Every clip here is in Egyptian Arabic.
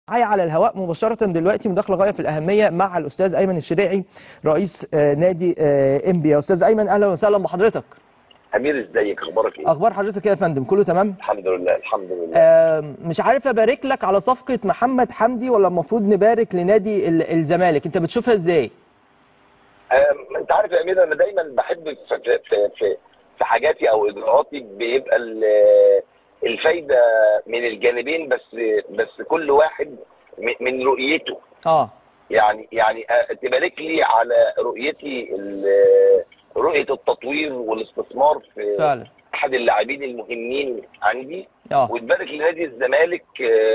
معايا على الهواء مباشرة دلوقتي مداخلة غاية في الأهمية مع الأستاذ أيمن الشريعي رئيس آه، نادي آه، إنبي يا أستاذ أيمن أهلا وسهلا بحضرتك امير ازيك اخبارك ايه أخبار حضرتك إيه يا فندم كله تمام؟ الحمد لله الحمد لله آه، مش عارف أبارك لك على صفقة محمد حمدي ولا المفروض نبارك لنادي ال- الزمالك أنت بتشوفها إزاي؟ آم، انت عارف يا امير انا دايما بحب في في في, في, في حاجاتي او اجراءاتي بيبقى ال- الفايده من الجانبين بس بس كل واحد م- من رؤيته آه يعني يعني آه، تبارك لي على رؤيتي ال- رؤيه التطوير والاستثمار في فعلا احد اللاعبين المهمين عندي آه وتبارك لنادي الزمالك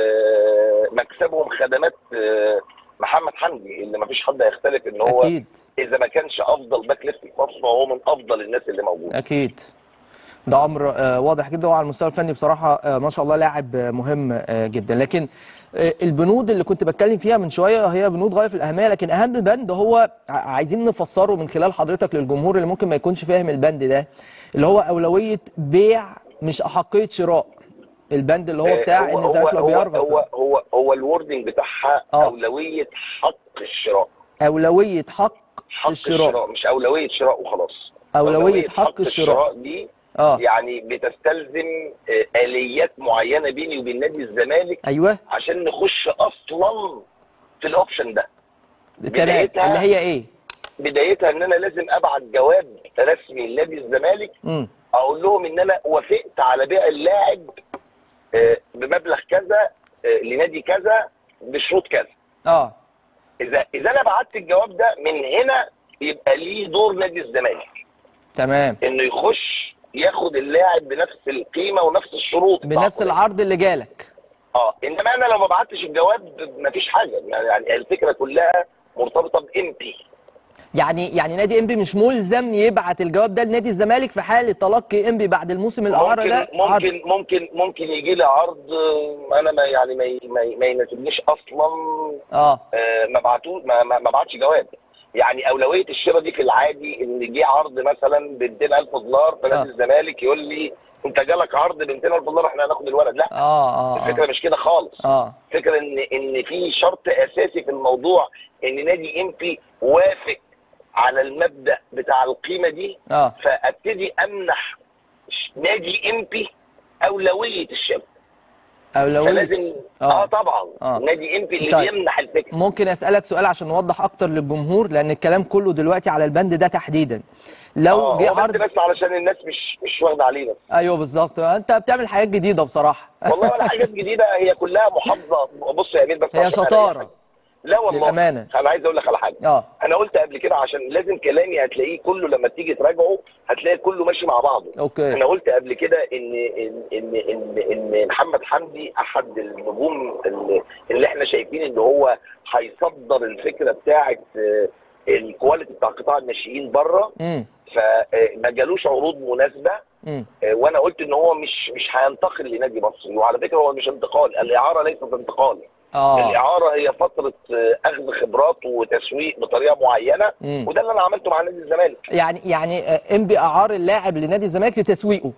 آه، مكسبهم خدمات آه، محمد حمدي اللي ما فيش حد هيختلف ان هو أكيد اذا ما كانش افضل باك ليفت في مصر فهو من افضل الناس اللي موجوده أكيد ده امر آه، واضح جدا وعلى المستوى الفني بصراحه آه، ما شاء الله لاعب آه، مهم آه، جدا لكن آه، البنود اللي كنت بتكلم فيها من شويه هي بنود غايه في الاهميه لكن اهم بند هو ع- عايزين نفسره من خلال حضرتك للجمهور اللي ممكن ما يكونش فاهم البند ده اللي هو اولويه بيع مش احقيه شراء البند اللي هو بتاع آه، ان الزمالك لو هو بيرغب هو في- هو هو الوردنج بتاعها آه. اولويه حق الشراء اولويه حق حق الشراء. الشراء, مش اولويه شراء وخلاص أولوية حق الشراء. دي اه يعني بتستلزم آه، اليات معينه بيني وبين نادي الزمالك ايوه عشان نخش اصلا في الاوبشن ده تمام بدايتها- اللي هي ايه بدايتها ان انا لازم ابعت جواب رسمي لنادي الزمالك امم اقول لهم ان انا وافقت على بيع اللاعب آه، بمبلغ كذا آه، لنادي كذا بشروط كذا اه اذا اذا انا بعت الجواب ده من هنا يبقى ليه دور نادي الزمالك تمام انه يخش ياخد اللاعب بنفس القيمه ونفس الشروط بنفس التعاقدية. العرض اللي جالك اه انما انا لو ما بعتش الجواب مفيش حاجه يعني الفكره كلها مرتبطه بام بي يعني يعني نادي انبي مش ملزم يبعت الجواب ده لنادي الزمالك في حاله تلقي انبي بعد الموسم الاعاره ممكن ده عرض. ممكن ممكن ممكن يجي لي عرض آه، انا ما يعني ما ي- ما, ي- ما يناسبنيش اصلا اه آه، ما بعتوه ما ما ما بعتش جواب يعني اولويه الشراء دي في العادي ان جه عرض مثلا ب 200000 دولار في آه. نادي الزمالك يقول لي انت جالك عرض ب 200000 دولار احنا هناخد الولد لا اه اه الفكره مش كده خالص اه الفكره ان ان في شرط اساسي في الموضوع ان نادي امبي وافق على المبدا بتاع القيمه دي اه فابتدي امنح نادي امبي اولويه الشبكه اولويه فلازم اه, اه طبعا آه. نادي امبي اللي طيب. بيمنح الفكره ممكن اسالك سؤال عشان نوضح اكتر للجمهور لان الكلام كله دلوقتي على البند ده تحديدا لو اه جه هو بس عرض بس علشان الناس مش مش واخده عليه بس ايوه بالظبط انت بتعمل حاجات جديده بصراحه والله ولا حاجات جديده هي كلها محافظه بص يا امير بس هي عشان أنا- شطاره لا والله للأمانة. انا عايز اقول لك على حاجه اه انا قلت قبل كده عشان لازم كلامي هتلاقيه كله لما تيجي تراجعه هتلاقي كله ماشي مع بعضه اوكي انا قلت قبل كده ان ان ان ان, إن محمد حمدي احد النجوم اللي, اللي احنا شايفين ان هو هيصدر الفكره بتاعه آه، الكواليتي بتاع قطاع الناشئين بره امم فما جالوش عروض مناسبه امم آه، وانا قلت ان هو مش مش هينتقل لنادي مصري وعلى فكره هو مش انتقال الاعاره ليست انتقال اه الاعاره هي فتره آه، اخذ خبرات وتسويق بطريقه معينه مم. وده اللي انا عملته مع نادي الزمالك يعني يعني آه، انبي اعار اللاعب لنادي الزمالك لتسويقه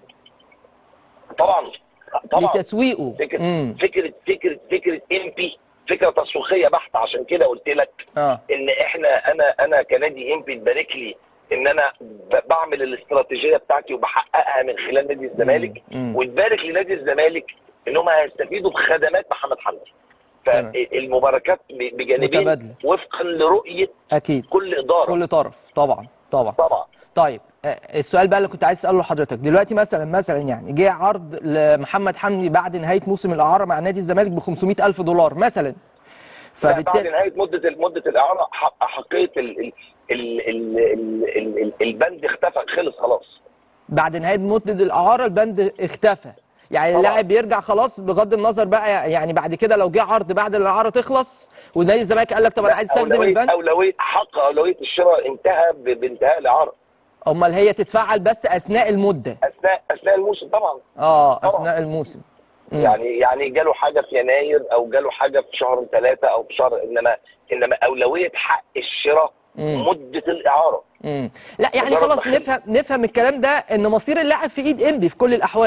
طبعا طبعا لتسويقه فكره امم فكره فكره فكره ام بي فكره تسويقيه بحته عشان كده قلت لك اه ان احنا انا انا كنادي ام بي تبارك لي ان انا ب- بعمل الاستراتيجيه بتاعتي وبحققها من خلال نادي الزمالك مم. وتبارك لنادي الزمالك ان هم هيستفيدوا بخدمات محمد حمدي تمام. فالمباركات ب- بجانبين متبادلة. وفقا لرؤيه اكيد كل اداره كل طرف طبعا طبعا طبعا طيب آه، السؤال بقى اللي كنت عايز اساله لحضرتك دلوقتي مثلا مثلا يعني جه عرض لمحمد حمدي بعد نهايه موسم الاعاره مع نادي الزمالك ب 500 الف دولار مثلا لا، بعد فبالتالي نهايه مده مده الاعاره حق- حقيه ال- ال- ال- ال- ال- ال- ال- البند اختفى خلص خلاص بعد نهايه مده الاعاره البند اختفى يعني طبعا. اللاعب بيرجع خلاص بغض النظر بقى يعني بعد كده لو جه عرض بعد الاعاره تخلص ونادي الزمالك قال لك طب انا عايز استخدم أولوية البند أولوية حق أولوية الشراء انتهى ب- بانتهاء الإعارة امال هي تتفعل بس اثناء المده أثناء أثناء الموسم طبعا اه طبعا. اثناء الموسم مم. يعني يعني جاله حاجة في يناير أو جاله حاجة في شهر ثلاثة أو في شهر إنما إنما أولوية حق الشراء مم. مدة الإعارة مم. لا يعني مجرد خلاص محل. نفهم نفهم الكلام ده ان مصير اللاعب في ايد انبي في كل الاحوال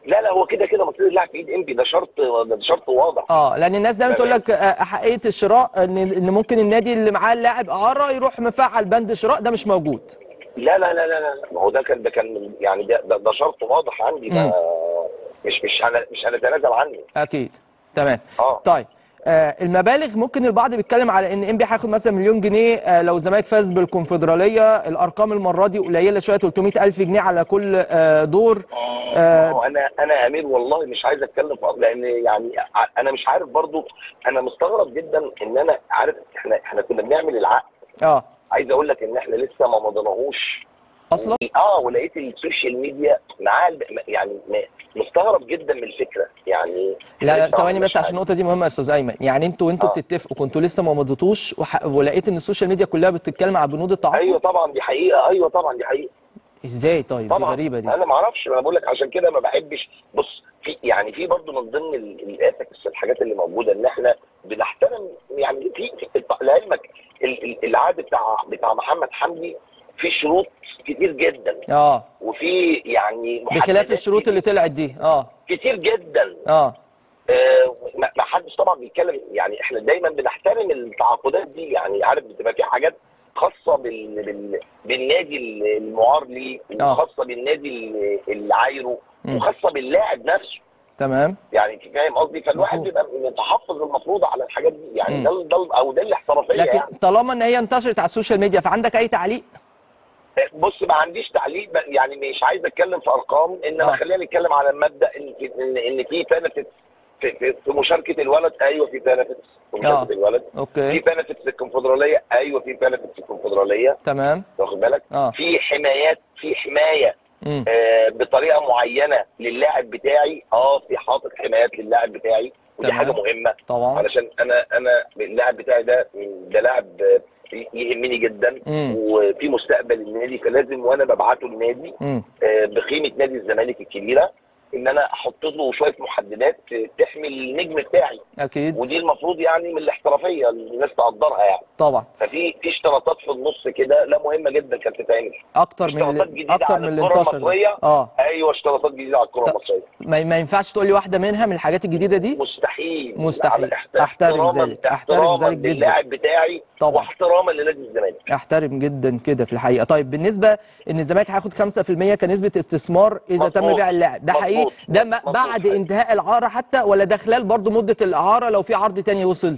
لا لا هو كده كده مصير اللاعب في ايد انبي ده شرط ده شرط واضح اه لان الناس دايما تقول لك آه، احقيه الشراء ان ان ممكن النادي اللي معاه اللاعب اعاره يروح مفعل بند الشراء ده مش موجود لا لا لا لا لا ما هو ده كان ده كان يعني ده ده, ده شرط واضح عندي مم. ده مش مش هن- مش هنتنازل عنه اكيد تمام اه طيب آه المبالغ ممكن البعض بيتكلم على ان انبي هياخد مثلا مليون جنيه آه لو الزمالك فاز بالكونفدراليه الارقام المره دي قليله شويه 300 الف جنيه على كل آه دور ما آه هو انا انا يا امير والله مش عايز اتكلم في لان يعني ع- انا مش عارف برضو انا مستغرب جدا ان انا عارف احنا احنا كنا بنعمل العقد اه عايز اقول لك ان احنا لسه ما مضيناهوش اصلا اه ولقيت السوشيال ميديا معاه الب- يعني م- مستغرب جدا من الفكره يعني لا لا لسه ثواني مش بس عشان عارف. النقطه دي مهمه يا استاذ ايمن يعني انتوا وانتوا آه. بتتفقوا كنتوا لسه ما مضيتوش وح... ولقيت ان السوشيال ميديا كلها بتتكلم على بنود التعاقد ايوه طبعا دي حقيقه ايوه طبعا دي حقيقه ازاي طيب دي طبعا غريبه دي انا ما اعرفش انا بقول لك عشان كده ما بحبش بص في يعني في برضه من ضمن ال- الاسكس الحاجات اللي موجوده ان احنا بنحترم يعني في في- لعلمك ال- ال- العقد بتاع بتاع محمد حمدي في شروط كتير جدا اه وفي يعني بخلاف محددات الشروط اللي طلعت دي اه كتير جدا اه آه، ما ما حدش طبعا بيتكلم يعني احنا دايما بنحترم التعاقدات دي يعني عارف بتبقى في حاجات خاصه بال... بال... بالنادي المعار ليه آه. وخاصه بالنادي اللي- اللي عايره مم. وخاصه باللاعب نفسه تمام يعني انت فاهم قصدي فالواحد مفهوم. بيبقى متحفظ المفروض على الحاجات دي يعني مم. ده ال- ده ال- او ده الاحترافيه لكن يعني طالما ان هي انتشرت على السوشيال ميديا فعندك اي تعليق بص ما عنديش تعليق ب- يعني مش عايز اتكلم في ارقام انما آه. خلينا نتكلم على المبدا ان في ان, إن في بنفيتس في, في, في مشاركه الولد ايوه في بنفيتس في مشاركه آه. الولد في اوكي بنفيتس الكونفدراليه ايوه في بنفيتس الكونفدراليه تمام واخد بالك اه في حمايات في حمايه امم آه بطريقه معينه للاعب بتاعي اه في حاطط حمايات للاعب بتاعي ودي تمام. حاجه مهمه طبعا علشان انا انا اللاعب بتاعي ده ده لاعب آه، يهمني جدا مم. وفي مستقبل النادي فلازم وانا ببعته النادي امم آه، بقيمه نادي الزمالك الكبيره ان انا احط له شويه محددات تحمي النجم بتاعي اكيد ودي المفروض يعني من الاحترافيه اللي الناس تقدرها يعني طبعا ففي في اشتراطات في النص كده لا مهمه جدا كانت تتعمل اكتر من اشتراطات اللي جديده اكتر على من اللي الكره انتشر المصريه اه ايوه اشتراطات جديده على الكره طب- المصريه ما, ما ينفعش تقول لي واحده منها من الحاجات الجديده دي مستحيل مستحيل. على احت- أحترم احتراما- ذلك. أحترم احتراما ذلك جدا. للاعب بتاعي طبعا. واحتراما لنادي الزمالك احترم جدا كده في الحقيقه طيب بالنسبه ان الزمالك هياخد 5% كنسبه استثمار اذا تم مظبوط. بيع اللاعب ده حقيقي مظبوط. ده ما- مظبوط. بعد انتهاء العاره حتى ولا ده خلال برضو مده الاعاره لو في عرض تاني وصل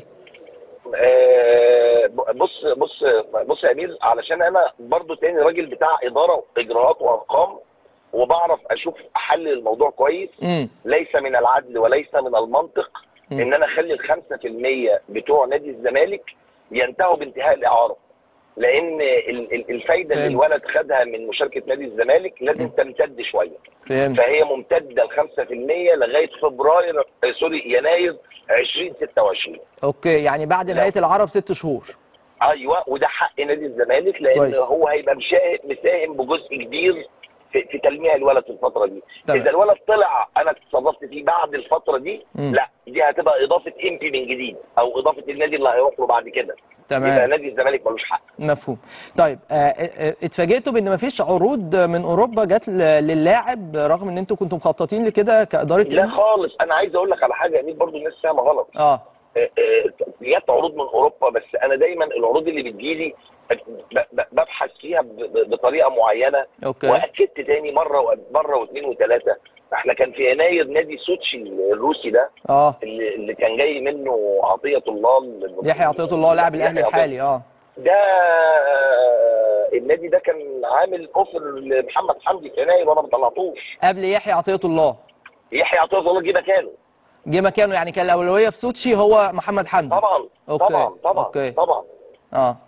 آه، بص بص بص يا امير علشان انا برضو تاني راجل بتاع اداره واجراءات وارقام وبعرف اشوف احلل الموضوع كويس امم ليس من العدل وليس من المنطق مم. ان انا اخلي الخمسة في المية بتوع نادي الزمالك ينتهوا بانتهاء الاعاره لان ال- ال- الفايده اللي فهمت. الولد خدها من مشاركه نادي الزمالك لازم مم. تمتد شويه فهمت فهي ممتده ل 5% لغايه فبراير آه، سوري يناير 2026 اوكي يعني بعد نهايه العاره بست شهور ايوه وده حق نادي الزمالك لان كويس. هو هيبقى مشا- مساهم بجزء كبير في, في تلميع الولد في الفتره دي تمام. اذا الولد طلع انا اتصرفت فيه بعد الفتره دي مم. لا دي هتبقى اضافه امبي من جديد او اضافه النادي اللي هيروح له بعد كده يبقى تمام نادي الزمالك ملوش حق مفهوم طيب آه، آه، آه، اتفاجئتوا بان مفيش عروض من اوروبا جت ل- للاعب رغم ان انتوا كنتوا مخططين لكده كاداره لا إنبي؟ خالص انا عايز اقول لك على حاجه امير برضو الناس فاهمه غلط اه آه، آه، جت عروض من اوروبا بس انا دايما العروض اللي بتجيلي ب- ب- ببحث فيها ب- ب- بطريقه معينه اوكي واكدت تاني مره و- مره واثنين وثلاثه احنا كان في يناير نادي سوتشي الروسي ده اه اللي, اللي كان جاي منه عطيه الله ال- يحيى عطيه الله لاعب الاهلي يحيى عطية- الحالي اه ده آه، النادي ده كان عامل اوفر لمحمد حمدي في يناير وانا ما طلعتوش قبل يحيى عطيه الله يحيى عطيه الله جه مكانه جه مكانه يعني كان الاولويه في سوتشي هو محمد حمدي طبعا أوكي. طبعا طبعا أوكي. طبعا اه